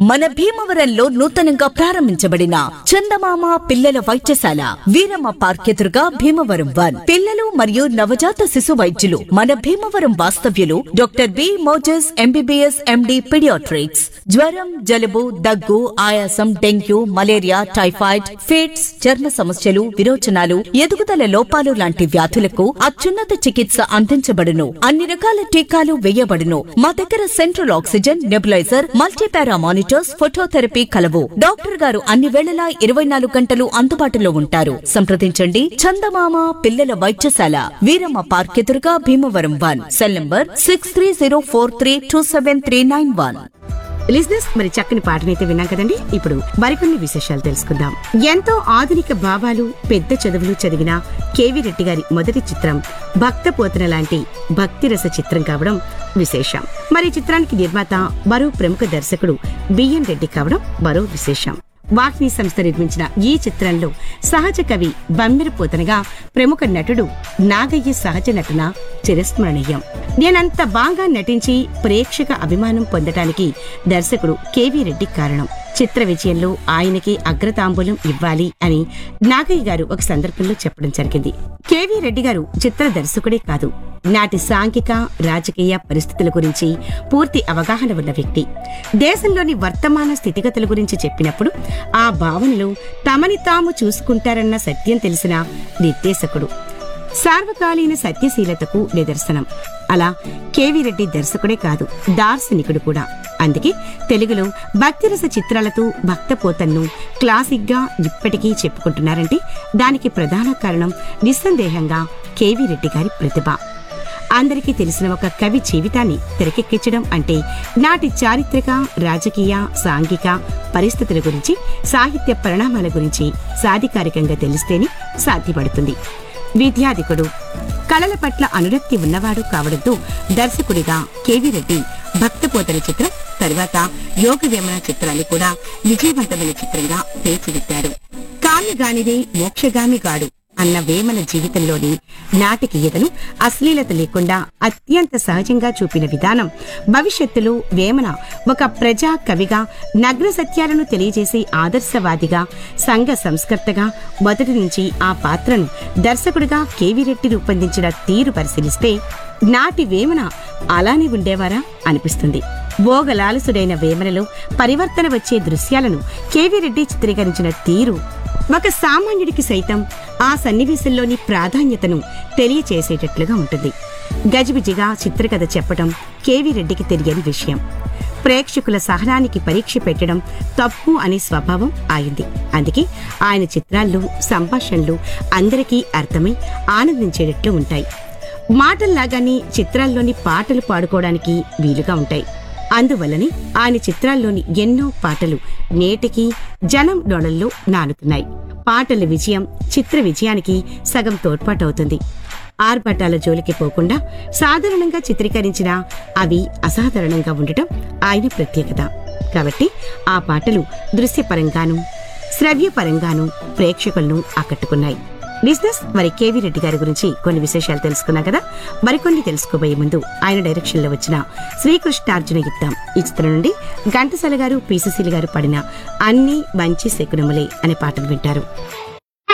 మన భీమవరంలో నూతనంగా ప్రారంభించబడిన చందమామ పిల్లల వైద్యశాల వీరమ్మ పార్క్ ఎదురుగా భీమవరం వన్ పిల్లలు మరియు నవజాత శిశు వైద్యులు మన భీమవరం వాస్తవ్యులు doctor B Moses MBBS MD paediatrics జ్వరం జలుబు దగ్గు ఆయాసం డెంగ్యూ మలేరియా టైఫాయిడ్ ఫిట్స్ చర్మ సమస్యలు విరోచనాలు ఎదుగుదల లోపాలు లాంటి వ్యాధులకు అత్యున్నత చికిత్స అందించబడును అన్ని రకాల టీకాలు వేయబడును మా దగ్గర central oxygen nebuliser multipara monitors phototherapy కలవు డాక్టర్ గారు అన్ని వేళలా ఇరవై నాలుగు గంటలు అందుబాటులో ఉంటారు సంప్రదించండి చందమామ పిల్లల వైద్యశాల వీరమ్మ పార్క్ ఎదురుగా Bhimavaram one cell number six three zero four three two seven three nine one లిజినెస్ మరి చక్కని పాటనైతే విన్నాం కదండి ఇప్పుడు మరికొన్ని విశేషాలు తెలుసుకుందాం ఎంతో ఆధునిక భావాలు పెద్ద చదువులు చదివిన కేవీ రెడ్డి గారి మొదటి చిత్రం భక్త పోతన లాంటి భక్తి రస చిత్రం కావడం విశేషం మరి ఈ చిత్రానికి నిర్మాత మరో ప్రముఖ దర్శకుడు బిఎన్ రెడ్డి కావడం మరో విశేషం వాహిని సంస్థ నిర్మించిన ఈ చిత్రంలో సహజ కవి బమ్మిర పోతనగా ప్రముఖ నటుడు నాగయ్య సహజ నటన చిరస్మరణీయం నేనంత బాగా నటించి ప్రేక్షక అభిమానం పొందటానికి దర్శకుడు కేవీ రెడ్డి కారణం చిత్ర విజయంలో ఆయనకి అగ్రతాంబూలం ఇవ్వాలి అని నాగయ్య గారు ఒక సందర్భంలో చెప్పడం జరిగింది కేవీ రెడ్డి గారు చిత్ర దర్శకుడే కాదు నాటి సాంఘిక రాజకీయ పరిస్థితుల గురించి పూర్తి అవగాహన ఉన్న వ్యక్తి దేశంలోని వర్తమాన స్థితిగతుల గురించి చెప్పినప్పుడు ఆ భావనలు తమని తాము చూసుకుంటారన్న సత్యం తెలిసిన నిర్దేశకుడు సార్వకాలీన సత్యశీలతకు నిదర్శనం అలా కేవీ రెడ్డి దర్శకుడే కాదు దార్శనికుడు కూడా అందుకే తెలుగులో భక్తిరస చిత్రాలతో భక్తపోతన్ను క్లాసిక్ గా ఇప్పటికీ చెప్పుకుంటున్నారంటే దానికి ప్రధాన కారణం నిస్సందేహంగా కేవీ రెడ్డి గారి ప్రతిభ అందరికీ తెలిసిన ఒక కవి జీవితాన్ని తెరకెక్కించడం అంటే నాటి చారిత్రక రాజకీయ సాంఘిక పరిస్థితుల గురించి సాహిత్య పరిణామాల గురించి సాధికారికంగా తెలిస్తేనే సాధ్యపడుతుంది విద్యాధికుడు కళల పట్ల అనురక్తి ఉన్నవాడు కావడంతో దర్శకుడిగా కేవీ రెడ్డి భక్తపోతన చిత్రం తర్వాత యోగ వేమన చిత్రాన్ని కూడా విజయవంతమైన చిత్రంగా తీర్చిదిద్దాడు కామిగానిదే మోక్షగామి గాడు అన్న వేమన జీవితంలోని నాటికి ఎదను అశ్లీలత లేకుండా అత్యంత సహజంగా చూపిన విధానం భవిష్యత్తులో వేమన ఒక ప్రజా కవిగా నగ్న సత్యాలను తెలియజేసే ఆదర్శవాదిగా సంఘ సంస్కర్తగా మొదటి నుంచి ఆ పాత్రను దర్శకుడిగా కేవీ రెడ్డి రూపొందించిన తీరు పరిశీలిస్తే నాటి వేమన అలానే ఉండేవారా అనిపిస్తుంది భోగలాలసుడైన వేమనలో పరివర్తన వచ్చే దృశ్యాలను కేవీ రెడ్డి చిత్రీకరించిన తీరు ఒక సామాన్యుడికి సైతం ఆ సన్నివేశంలోని ప్రాధాన్యతను తెలియచేసేటట్లుగా ఉంటుంది గజిబిజిగా చిత్రకథ చెప్పటం కేవీ రెడ్డికి తెలియని విషయం ప్రేక్షకుల సహనానికి పరీక్ష పెట్టడం తప్పు అనే స్వభావం ఆయింది అందుకే ఆయన చిత్రాల్లో సంభాషణలు అందరికీ అర్థమై ఆనందించేటట్లు ఉంటాయి మాటల్లాగానే చిత్రాల్లోని పాటలు పాడుకోవడానికి వీలుగా ఉంటాయి అందువల్లనే ఆయన చిత్రాల్లోని ఎన్నో పాటలు నేటికి జనం డొడల్లో నానుతున్నాయి పాటల విజయం చిత్ర విజయానికి సగం తోడ్పాటవుతుంది ఆర్భటాల జోలికి పోకుండా సాధారణంగా చిత్రీకరించిన అవి అసాధారణంగా ఉండటం ఆయన ప్రత్యేకత కాబట్టి ఆ పాటలు దృశ్యపరంగాను శ్రవ్యపరంగాను ప్రేక్షకులను ఆకట్టుకున్నాయి బిజినెస్ మరి కేవీ రెడ్డి గారి గురించి కొన్ని విశేషాలు తెలుసుకున్నాం కదా మరికొన్ని తెలుసుకోబోయే ముందు ఆయన డైరెక్షన్ లో వచ్చిన శ్రీకృష్ణార్జున యుద్ధం ఈ చిత్రం నుండి ఘంటసాల గారు పీసీసీలు గారు పాడిన అన్ని మంచి శకునములే అనే పాటను వింటారు